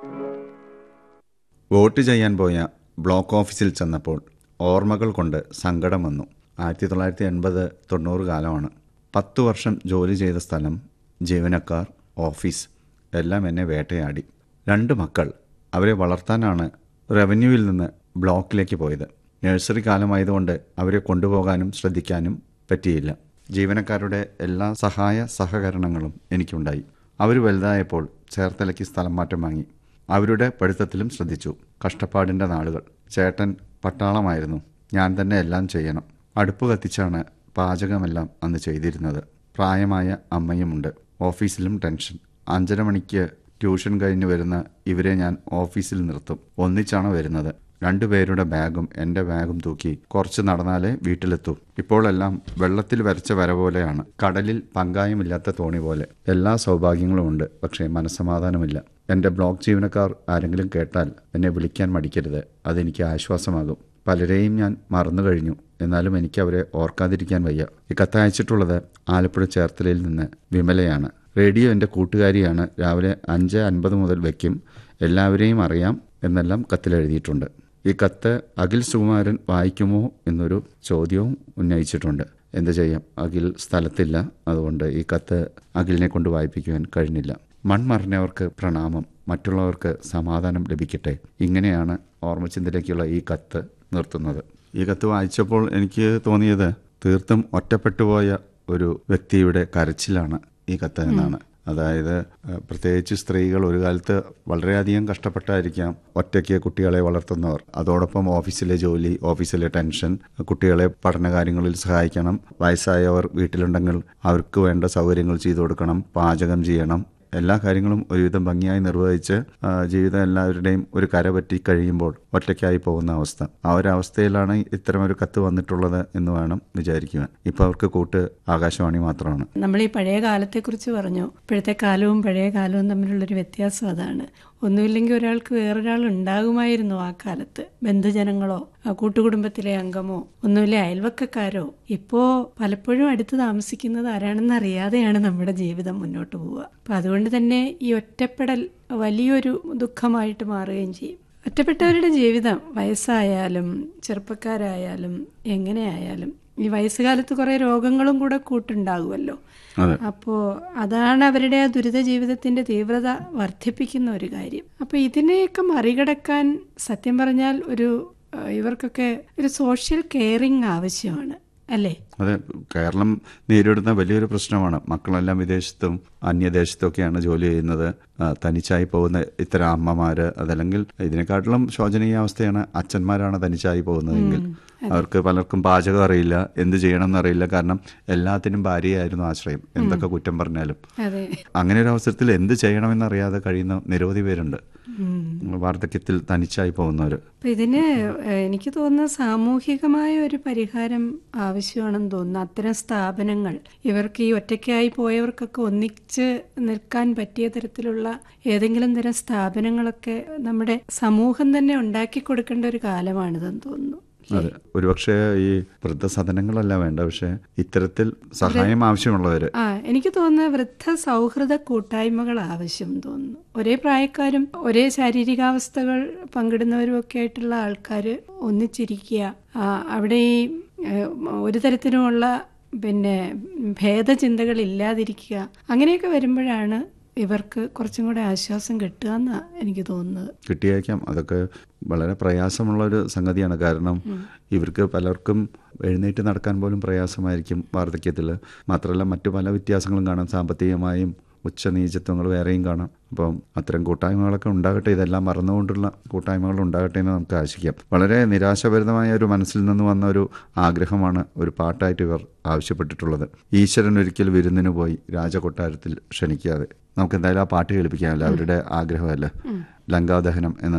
Vote ചെയ്യാൻ പോയ block ഓഫീസിൽ ചെന്നപ്പോൾ ഓർമ്മകൾ കൊണ്ട് സങ്കടം വന്നു ആയിരത്തി തൊള്ളായിരത്തി എൺപത് തൊണ്ണൂറ് കാലമാണ് പത്തു വർഷം ജോലി ചെയ്ത സ്ഥലം ജീവനക്കാർ ഓഫീസ് എല്ലാം എന്നെ വേട്ടയാടി രണ്ട് മക്കൾ അവരെ വളർത്താനാണ് റവന്യൂവിൽ നിന്ന് ബ്ലോക്കിലേക്ക് പോയത് നഴ്സറി കാലമായതുകൊണ്ട് അവരെ കൊണ്ടുപോകാനും ശ്രദ്ധിക്കാനും പറ്റിയില്ല ജീവനക്കാരുടെ എല്ലാ സഹായ സഹകരണങ്ങളും എനിക്കുണ്ടായി അവർ വലുതായപ്പോൾ ചേർത്തലയ്ക്ക് സ്ഥലം മാറ്റം വാങ്ങി അവരുടെ പഠിത്തത്തിലും ശ്രദ്ധിച്ചു കഷ്ടപ്പാടിൻ്റെ നാളുകൾ ചേട്ടൻ പട്ടാളമായിരുന്നു ഞാൻ തന്നെ എല്ലാം ചെയ്യണം അടുപ്പ് കത്തിച്ചാണ് പാചകമെല്ലാം അന്ന് ചെയ്തിരുന്നത് പ്രായമായ അമ്മയുമുണ്ട് ഓഫീസിലും ടെൻഷൻ അഞ്ചര മണിക്ക് ട്യൂഷൻ കഴിഞ്ഞ് വരുന്ന ഇവരെ ഞാൻ ഓഫീസിൽ നിർത്തും ഒന്നിച്ചാണ് വരുന്നത് രണ്ടുപേരുടെ ബാഗും എൻ്റെ ബാഗും തൂക്കി കുറച്ച് നടന്നാലേ വീട്ടിലെത്തൂ ഇപ്പോഴെല്ലാം വെള്ളത്തിൽ വരച്ച വര പോലെയാണ് കടലിൽ പങ്കായമില്ലാത്ത തോണി പോലെ എല്ലാ സൗഭാഗ്യങ്ങളും ഉണ്ട് പക്ഷേ മനസ്സമാധാനമില്ല എൻ്റെ ബ്ലോക്ക് ജീവനക്കാർ ആരെങ്കിലും കേട്ടാൽ എന്നെ വിളിക്കാൻ മടിക്കരുത് അതെനിക്ക് ആശ്വാസമാകും പലരെയും ഞാൻ മറന്നു കഴിഞ്ഞു എന്നാലും എനിക്ക് അവരെ ഓർക്കാതിരിക്കാൻ വയ്യ ഈ കത്ത് അയച്ചിട്ടുള്ളത് ആലപ്പുഴ ചേർത്തലയിൽ നിന്ന് വിമലയാണ് റേഡിയോ എൻ്റെ കൂട്ടുകാരിയാണ് രാവിലെ അഞ്ച് അൻപത് മുതൽ വയ്ക്കും എല്ലാവരെയും അറിയാം എന്നെല്ലാം കത്തിലെഴുതിയിട്ടുണ്ട് ഈ കത്ത് അഖിൽ സുകുമാരൻ വായിക്കുമോ എന്നൊരു ചോദ്യവും ഉന്നയിച്ചിട്ടുണ്ട് എന്ത് ചെയ്യാം അഖിൽ സ്ഥലത്തില്ല അതുകൊണ്ട് ഈ കത്ത് അഖിലിനെ കൊണ്ട് വായിപ്പിക്കുവാൻ കഴിഞ്ഞില്ല മൺമറിഞ്ഞവർക്ക് പ്രണാമം മറ്റുള്ളവർക്ക് സമാധാനം ലഭിക്കട്ടെ ഇങ്ങനെയാണ് ഓർമ്മചിന്തയിലേക്കുള്ള ഈ കത്ത് നിർത്തുന്നത് ഈ കത്ത് വായിച്ചപ്പോൾ എനിക്ക് തോന്നിയത് തീർത്തും ഒറ്റപ്പെട്ടുപോയ ഒരു വ്യക്തിയുടെ കരച്ചിലാണ് ഈ കത്ത് എന്നാണ് അതായത് ഏഹ്, പ്രത്യേകിച്ച് സ്ത്രീകൾ ഒരു കാലത്ത് വളരെയധികം കഷ്ടപ്പെട്ടായിരിക്കാം ഒറ്റയ്ക്ക് കുട്ടികളെ വളർത്തുന്നവർ അതോടൊപ്പം ഓഫീസിലെ ജോലി ഓഫീസിലെ ടെൻഷൻ കുട്ടികളെ പഠനകാര്യങ്ങളിൽ സഹായിക്കണം വയസ്സായവർ വീട്ടിലുണ്ടെങ്കിൽ അവർക്ക് വേണ്ട സൗകര്യങ്ങൾ ചെയ്തു കൊടുക്കണം പാചകം ചെയ്യണം എല്ലാ കാര്യങ്ങളും ഒരുവിധം ഭംഗിയായി നിർവഹിച്ച് ആ, ജീവിതം എല്ലാവരുടെയും ഒരു കര പറ്റി കഴിയുമ്പോൾ ഒറ്റയ്ക്കായി പോകുന്ന അവസ്ഥ ആ ഒരു അവസ്ഥയിലാണ് ഇത്തരം ഒരു കത്ത് വന്നിട്ടുള്ളത് എന്ന് വേണം വിചാരിക്കുവാൻ ഇപ്പൊ അവർക്ക് കൂട്ട് ആകാശവാണി മാത്രമാണ് നമ്മൾ ഈ പഴയ കാലത്തെക്കുറിച്ച് പറഞ്ഞു ഇപ്പോഴത്തെ കാലവും പഴയ കാലവും തമ്മിലുള്ളൊരു വ്യത്യാസം അതാണ് ഒന്നുമില്ലെങ്കിൽ ഒരാൾക്ക് വേറൊരാൾ ഉണ്ടാകുമായിരുന്നു ആ കാലത്ത് ബന്ധുജനങ്ങളോ ആ കൂട്ടുകുടുംബത്തിലെ അംഗമോ ഒന്നുമില്ല അയൽവക്കക്കാരോ ഇപ്പോ പലപ്പോഴും അടുത്ത് താമസിക്കുന്നത് ആരാണെന്ന് അറിയാതെയാണ് നമ്മുടെ ജീവിതം മുന്നോട്ട് പോവുക അപ്പൊ അതുകൊണ്ട് തന്നെ ഈ ഒറ്റപ്പെടൽ വലിയൊരു ദുഃഖമായിട്ട് മാറുകയും ചെയ്യും ഒറ്റപ്പെട്ടവരുടെ ജീവിതം വയസ്സായാലും ചെറുപ്പക്കാരായാലും എങ്ങനെയായാലും ഈ വയസ്സുകാലത്ത് കുറെ രോഗങ്ങളും കൂടെ കൂട്ടുണ്ടാകുമല്ലോ അതെ അപ്പോ അതാണ് അവരുടെ ആ ദുരിത ജീവിതത്തിന്റെ തീവ്രത വർദ്ധിപ്പിക്കുന്ന ഒരു കാര്യം അപ്പൊ ഇതിനെയൊക്കെ മറികടക്കാൻ സത്യം പറഞ്ഞാൽ ഒരു ഏഹ്, ഇവർക്കൊക്കെ ഒരു സോഷ്യൽ കെയറിങ് ആവശ്യമാണ് അല്ലേ അതെ കേരളം നേരിടുന്ന വലിയൊരു പ്രശ്നമാണ് മക്കളെല്ലാം വിദേശത്തും അന്യദേശത്തൊക്കെയാണ് ജോലി ചെയ്യുന്നത് ആ, തനിച്ചായി പോകുന്ന ഇത്തരം അമ്മമാര് അതല്ലെങ്കിൽ ഇതിനെക്കാട്ടിലും ശോചനീയ അവസ്ഥയാണ് അച്ഛന്മാരാണ് തനിച്ചായി പോകുന്നതെങ്കിൽ അവർക്ക് പലർക്കും പാചകം അറിയില്ല എന്ത് ചെയ്യണം എന്നറിയില്ല കാരണം എല്ലാത്തിനും ഭാര്യയായിരുന്നു ആശ്രയം എന്തൊക്കെ കുറ്റം പറഞ്ഞാലും അതെ അങ്ങനെ ഒരു അവസരത്തിൽ എന്ത് ചെയ്യണമെന്നറിയാതെ കഴിയുന്ന നിരവധി പേരുണ്ട് ഉം. വാർദ്ധക്യത്തിൽ തനിച്ചായി പോകുന്നവർ അപ്പൊ ഇതിന് ഏഹ്, എനിക്ക് തോന്നുന്ന സാമൂഹികമായ ഒരു പരിഹാരം ആവശ്യമാണെന്ന് തോന്നുന്നു അത്തരം സ്ഥാപനങ്ങൾ ഇവർക്ക് ഈ ഒറ്റയ്ക്കായി പോയവർക്കൊക്കെ ഒന്നിച്ച് നിൽക്കാൻ പറ്റിയ തരത്തിലുള്ള ഏതെങ്കിലും തരം സ്ഥാപനങ്ങളൊക്കെ നമ്മുടെ സമൂഹം തന്നെ ഉണ്ടാക്കി കൊടുക്കേണ്ട ഒരു കാലമാണിതെന്ന് തോന്നുന്നു അതെ ഒരുപക്ഷെ ഈ വൃദ്ധസദനങ്ങളല്ല വേണ്ട പക്ഷെ ഇത്തരത്തിൽ സഹായം ആവശ്യമുള്ളവര് ആ എനിക്ക് തോന്നുന്നത് വൃദ്ധ സൗഹൃദ കൂട്ടായ്മകൾ ആവശ്യം തോന്നുന്നു ഒരേ പ്രായക്കാരും ഒരേ ശാരീരികാവസ്ഥകൾ പങ്കിടുന്നവരും ഒക്കെ ആയിട്ടുള്ള ആൾക്കാർ ഒന്നിച്ചിരിക്കുക ആ, അവിടെ ഈ ഏഹ്, ഒരു തരത്തിലുമുള്ള പിന്നെ ഭേദചിന്തകൾ ഇല്ലാതിരിക്കുക അങ്ങനെയൊക്കെ വരുമ്പോഴാണ് ഇവർക്ക് കുറച്ചും കൂടെ ആശ്വാസം കിട്ടുക എന്നാണ് എനിക്ക് തോന്നുന്നത് കിട്ടിയേക്കാം അതൊക്കെ വളരെ പ്രയാസമുള്ള ഒരു സംഗതിയാണ് കാരണം ഇവർക്ക് പലർക്കും എഴുന്നേറ്റ് നടക്കാൻ പോലും പ്രയാസമായിരിക്കും വാർദ്ധക്യത്തിൽ മാത്രമല്ല മറ്റു പല വ്യത്യാസങ്ങളും കാണാം സാമ്പത്തികമായും ഉച്ചനീചത്വങ്ങൾ വേറെയും കാണാം അപ്പം അത്തരം കൂട്ടായ്മകളൊക്കെ ഉണ്ടാകട്ടെ ഇതെല്ലാം മറന്നുകൊണ്ടുള്ള കൂട്ടായ്മകൾ ഉണ്ടാകട്ടെ എന്ന് നമുക്ക് ആശിക്കാം വളരെ നിരാശഭരിതമായ ഒരു മനസ്സിൽ നിന്ന് വന്ന ഒരു ആഗ്രഹമാണ് ഒരു പാട്ടായിട്ട് ഇവർ ആവശ്യപ്പെട്ടിട്ടുള്ളത് ഈശ്വരൻ ഒരിക്കൽ വിരുന്നിന് പോയി രാജകൊട്ടാരത്തിൽ ക്ഷണിക്കാതെ നമുക്ക് എന്തായാലും ആ പാട്ട് കേൾപ്പിക്കാമല്ലോ അവരുടെ ആഗ്രഹമല്ല ലങ്കാദഹനം എന്ന